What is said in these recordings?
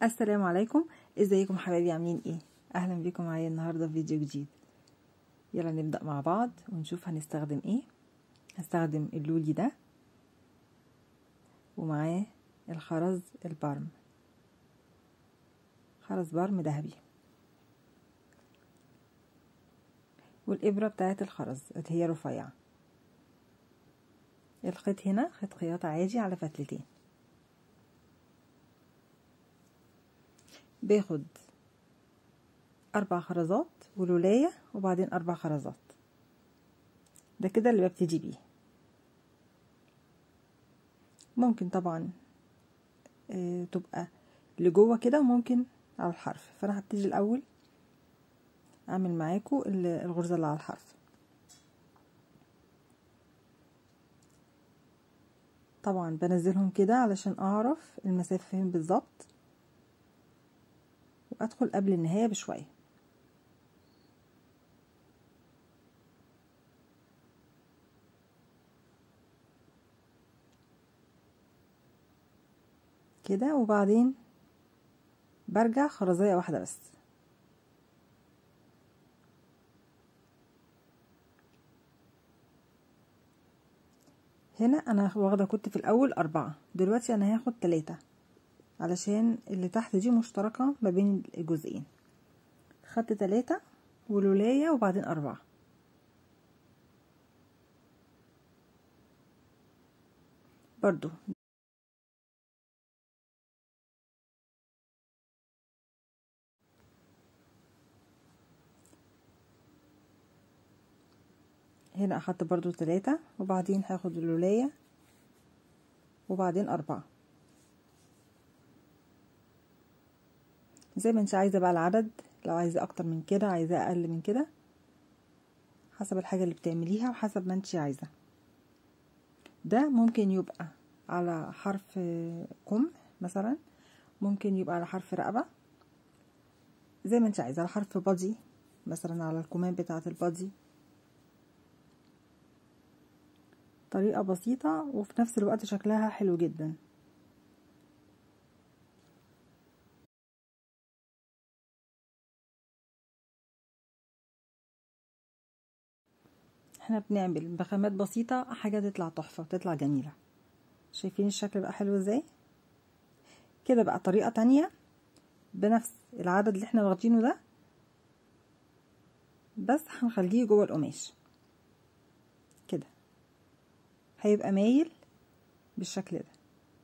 السلام عليكم ازيكم حبايبي عاملين ايه اهلا بيكم معايا النهارده في فيديو جديد يلا نبدا مع بعض ونشوف هنستخدم ايه هستخدم اللولي ده ومعاه الخرز البرم خرز برم ذهبي والابره بتاعت الخرز اللي هي رفيعه الخيط هنا خيط خياطه عادي على فتلتين باخد اربع خرزات ولولايه وبعدين اربع خرزات ده كده اللي ببتدي بيه ممكن طبعا آه تبقى لجوه كده وممكن على الحرف فانا هبتدي الاول اعمل معاكم الغرزه اللي على الحرف طبعا بنزلهم كده علشان اعرف المسافه فين بالظبط وادخل قبل النهايه بشويه كده وبعدين برجع خرزية واحدة بس هنا انا واخده كنت في الاول اربعة دلوقتي انا هاخد تلاتة علشان اللي تحت دي مشتركة ما بين الجزئين خدت تلاتة ولولاية وبعدين اربعة برضو هنا اخدت برضو تلاتة وبعدين هاخد اللولاية وبعدين اربعة زي ما انت عايزة بقى العدد لو عايزة اكتر من كده عايزة اقل من كده حسب الحاجة اللي بتعمليها وحسب ما انت عايزة ده ممكن يبقى على حرف كم مثلا ممكن يبقى على حرف رقبة زي ما انت عايزة على حرف بادي مثلا على الكمام بتاعة البادي طريقة بسيطة وفي نفس الوقت شكلها حلو جدا احنا بنعمل بخامات بسيطة حاجة تطلع تحفة وتطلع جميلة شايفين الشكل بقى حلو ازاي كده بقى طريقة تانية بنفس العدد اللي احنا واخدينه ده بس هنخليه جوه القماش كده هيبقى مايل بالشكل ده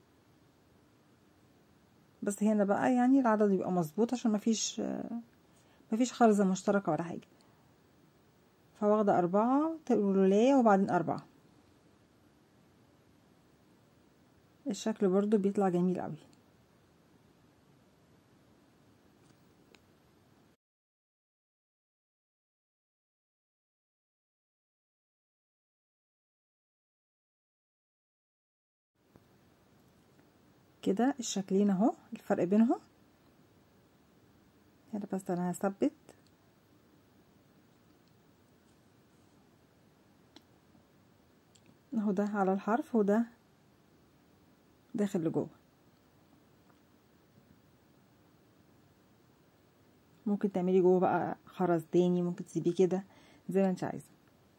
بس هنا بقى يعني العدد يبقى مظبوط عشان مفيش مفيش خرزة مشتركة ولا حاجة فواخدة أربعة لولاية وبعدين أربعة الشكل برضو بيطلع جميل قوي كده الشكلين اهو الفرق بينهم هنا بس انا هثبت اهو ده على الحرف وده داخل لجوه ممكن تعملي جوه بقى خرز تاني ممكن تسيبيه كده زي ما انت عايزه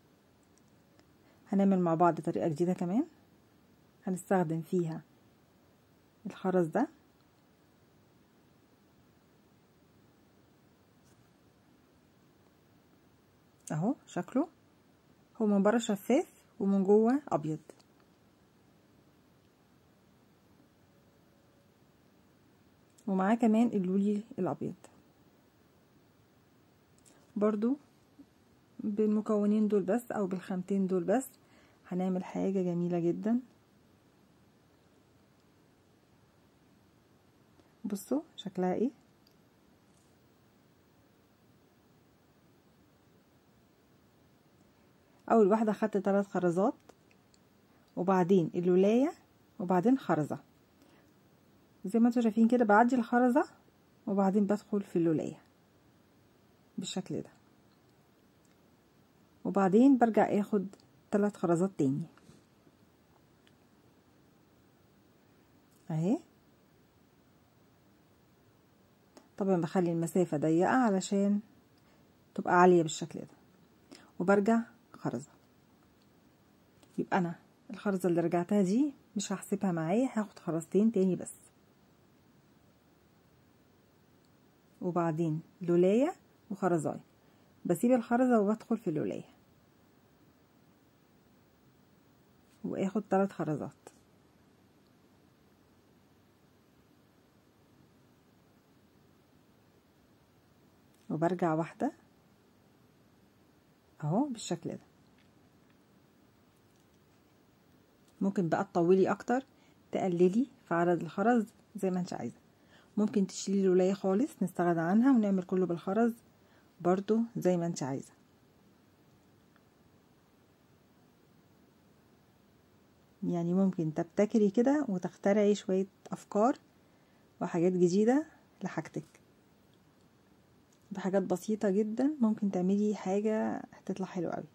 هنعمل مع بعض طريقه جديده كمان هنستخدم فيها الخرز ده اهو شكله هو من بره شفاف ومن جوه ابيض ومعاه كمان اللولي الابيض برضو بالمكونين دول بس او بالخامتين دول بس هنعمل حاجة جميلة جدا بصوا شكلها ايه اول واحده خدت ثلاث خرزات وبعدين اللولايه وبعدين خرزه زي ما انتوا شايفين كده بعدي الخرزه وبعدين بدخل في اللولايه بالشكل ده وبعدين برجع اخد ثلاث خرزات تاني اهي طبعا بخلي المسافة ضيقة علشان تبقى عالية بالشكل ده وبرجع خرزة يبقى انا الخرزة اللي رجعتها دي مش هحسبها معايا هاخد خرزتين تاني بس وبعدين لولاية وخرزاية بسيب الخرزة وبدخل في اللولاية واخد ثلاث خرزات وبرجع واحدة اهو بالشكل ده ممكن بقى تطولي اكتر تقللي في عدد الخرز زي ما انت عايزه ممكن تشيلي الولايه خالص نستغنى عنها ونعمل كله بالخرز برضو زي ما انت عايزه يعني ممكن تبتكري كده وتخترعي شويه افكار وحاجات جديده لحاجتك بحاجات بسيطه جدا ممكن تعملي حاجه هتطلع حلوه قوي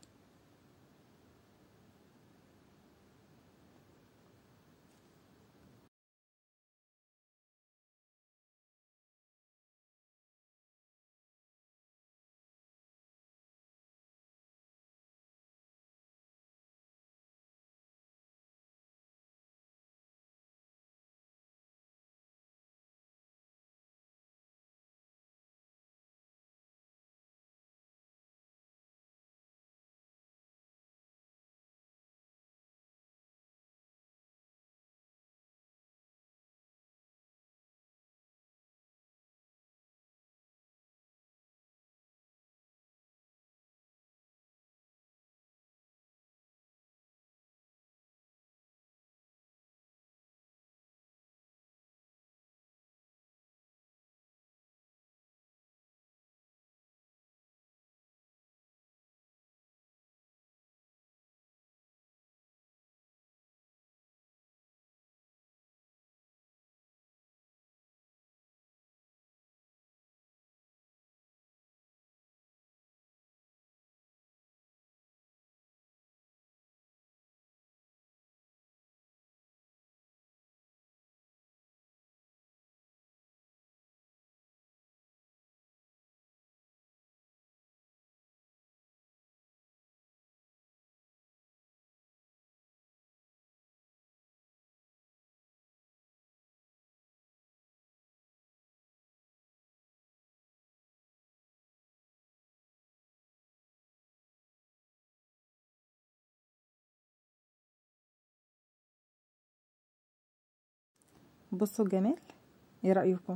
بصوا الجمال ايه رأيكم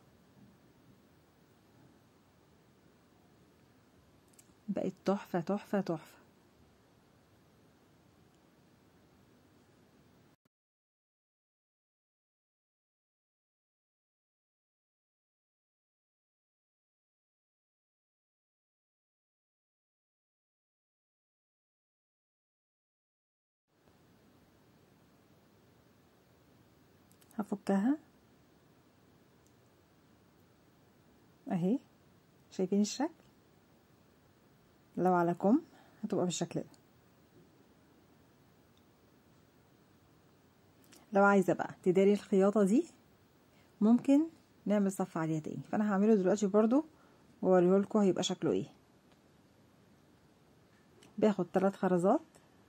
بقت تحفة تحفة تحفة هفكها اهي شايفين الشكل لو على كم هتبقى بالشكل ده لو عايزه بقى تداري الخياطه دي ممكن نعمل صف عليها تاني فانا هعمله دلوقتي برضو واوريهولكم هيبقى شكله ايه باخد ثلاث خرزات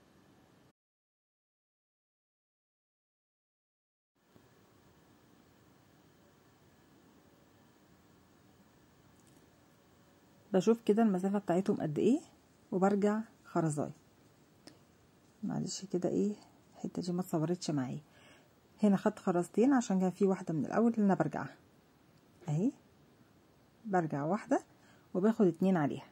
بشوف كده المسافة بتاعتهم قد ايه وبرجع خرزاي معلش كده ايه الحتة دي ما اتصورتش معايا هنا خدت خرزتين عشان كان في واحدة من الاول اللي انا برجعها اهي برجع واحدة وباخد اتنين عليها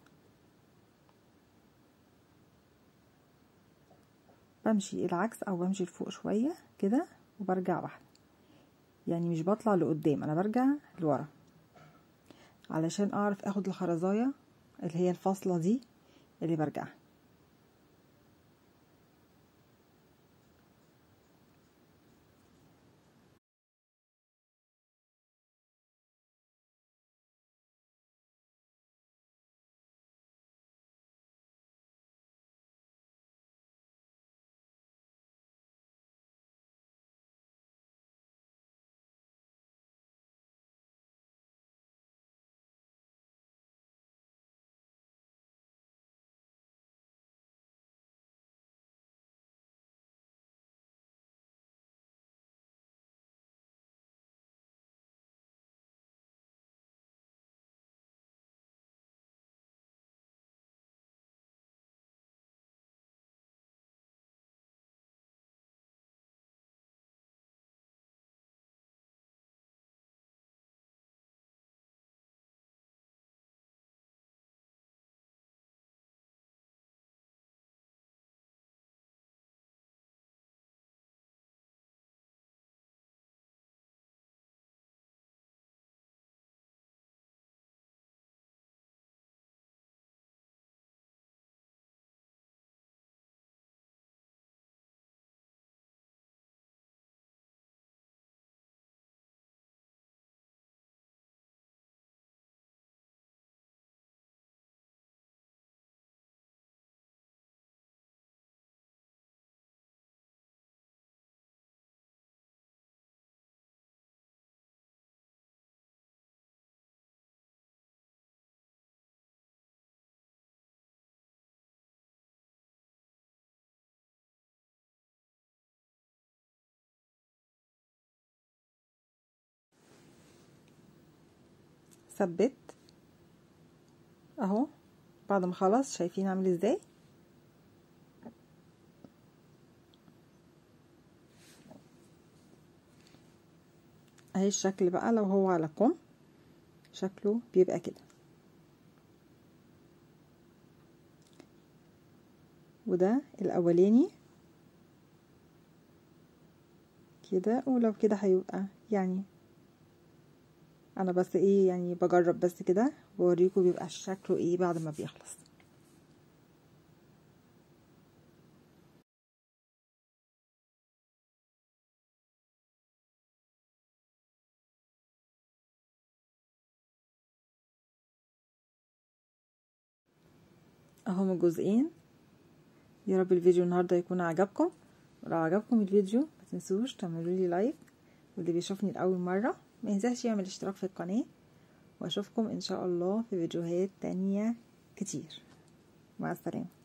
بمشي العكس او بمشي لفوق شوية كده وبرجع واحدة يعني مش بطلع لقدام انا برجع لورا علشان اعرف اخد الخرزايه اللي هي الفاصله دي اللي برجعها ثبت اهو بعد ما خلص شايفين عامل ازاي اهي الشكل بقى لو هو على كم شكله بيبقى كده وده الاولاني كده ولو كده هيبقى يعني انا بس ايه يعني بجرب بس كده واوريكم بيبقى شكله ايه بعد ما بيخلص اهم الجزئين يا رب الفيديو النهارده يكون عجبكم ولو عجبكم الفيديو ما تنسوش تعملوا لي لايك واللي بيشوفني لاول مره ما ينساش يعمل اشتراك في القناه واشوفكم ان شاء الله في فيديوهات تانية كتير مع السلامه